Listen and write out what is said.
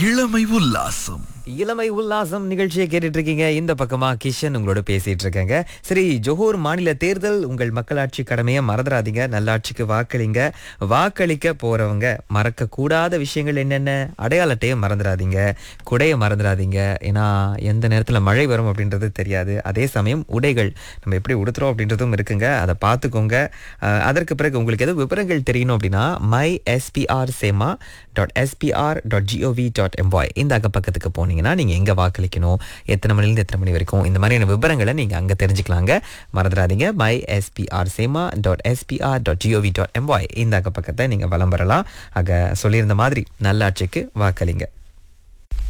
இளமை உல்லாசம் இளமை உல்லாசம் நிகழ்ச்சியை கேட்டுட்டு இருக்கீங்க இந்த பக்கமா கிஷன் உங்களோட பேசிட்டு இருக்கேங்க சரி ஜோஹூர் மாநில தேர்தல் உங்கள் மக்களாட்சி கடமையை மறந்துடாதீங்க நல்லாட்சிக்கு வாக்களிங்க வாக்களிக்க போறவங்க மறக்க கூடாத விஷயங்கள் என்னென்ன அடையாள அட்டையை மறந்துடாதீங்க குடையை மறந்துடாதீங்க ஏன்னா எந்த நேரத்துல மழை வரும் அப்படின்றது தெரியாது அதே சமயம் உடைகள் நம்ம எப்படி உடுத்துறோம் அப்படின்றதும் இருக்குங்க அதை பார்த்துக்கோங்க அஹ், அதற்கு பிறகு உங்களுக்கு எதுவும் விவரங்கள் தெரியணும் அப்படின்னா மை எஸ்பிஆர் சேமா dot S P R dot G O V dot எம்பாய் இந்த அகப்பக்கத்துக்கு போனீங்கன்னா நீங்கள் எங்கே வாக்களிக்கணும் எத்தனை மணிலேருந்து எத்தனை மணி வரைக்கும் இந்த மாதிரியான விவரங்களை நீங்கள் அங்கே தெரிஞ்சுக்கலாங்க மறந்துடாதீங்க மை எஸ்பிஆர் சேமா dot S P R dot G O V dot எம்பாய் இந்த அகப்பக்கத்தை நீங்கள் வலம் பெறலாம் ஆக சொல்லியிருந்த மாதிரி நல்லாட்சிக்கு வாக்களிங்க